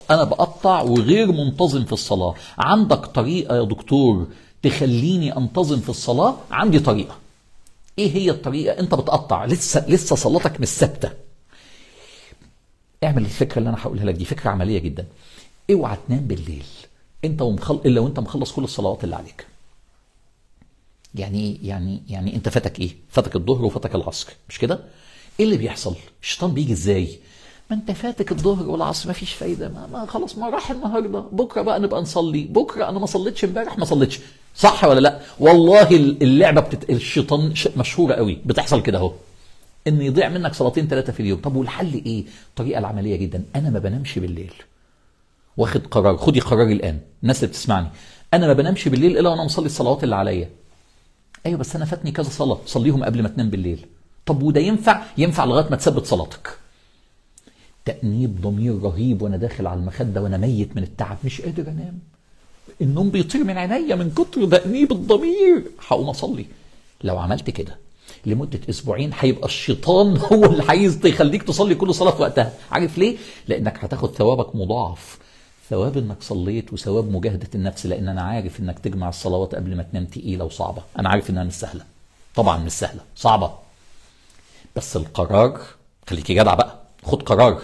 انا بقطع وغير منتظم في الصلاه عندك طريقه يا دكتور تخليني انتظم في الصلاه عندي طريقه ايه هي الطريقه انت بتقطع لسه لسه صلاتك مش ثابته اعمل الفكره اللي انا هقولها لك دي فكره عمليه جدا اوعى تنام بالليل انت ومخل... الا وانت مخلص كل الصلوات اللي عليك يعني ايه يعني يعني انت فاتك ايه فاتك الظهر وفاتك العصر مش كده ايه اللي بيحصل الشيطان بيجي ازاي ما انت فاتك الظهر والعصر ما فيش فايده ما, ما خلاص ما راح النهارده بكره بقى نبقى نصلي بكره انا ما صليتش امبارح ما صليتش صح ولا لا والله اللعبه بتت... الشيطان مشهوره قوي بتحصل كده اهو ان يضيع منك صلاتين ثلاثه في اليوم طب والحل ايه الطريقه العمليه جدا انا ما بنامش بالليل واخد قرار خدي قراري الان الناس اللي بتسمعني انا ما بنامش بالليل الا وانا مصلي الصلوات اللي عليا ايوه بس انا فاتني كذا صلاه صليهم قبل ما تنام بالليل طب وده ينفع ينفع لغايه ما تثبت صلاتك تأنيب ضمير رهيب وانا داخل على المخده وانا ميت من التعب مش قادر انام النوم بيطير من عينيا من كتر تأنيب الضمير هقوم اصلي لو عملت كده لمدة أسبوعين هيبقى الشيطان هو اللي عايز يخليك تصلي كل صلاة في وقتها عارف ليه؟ لأنك هتاخد ثوابك مضاعف ثواب انك صليت وثواب مجاهدة النفس لأن أنا عارف انك تجمع الصلوات قبل ما تنام تقيلة وصعبة أنا عارف إنها مش سهلة طبعا مش سهلة صعبة بس القرار خليكي جدع بقى خد قرار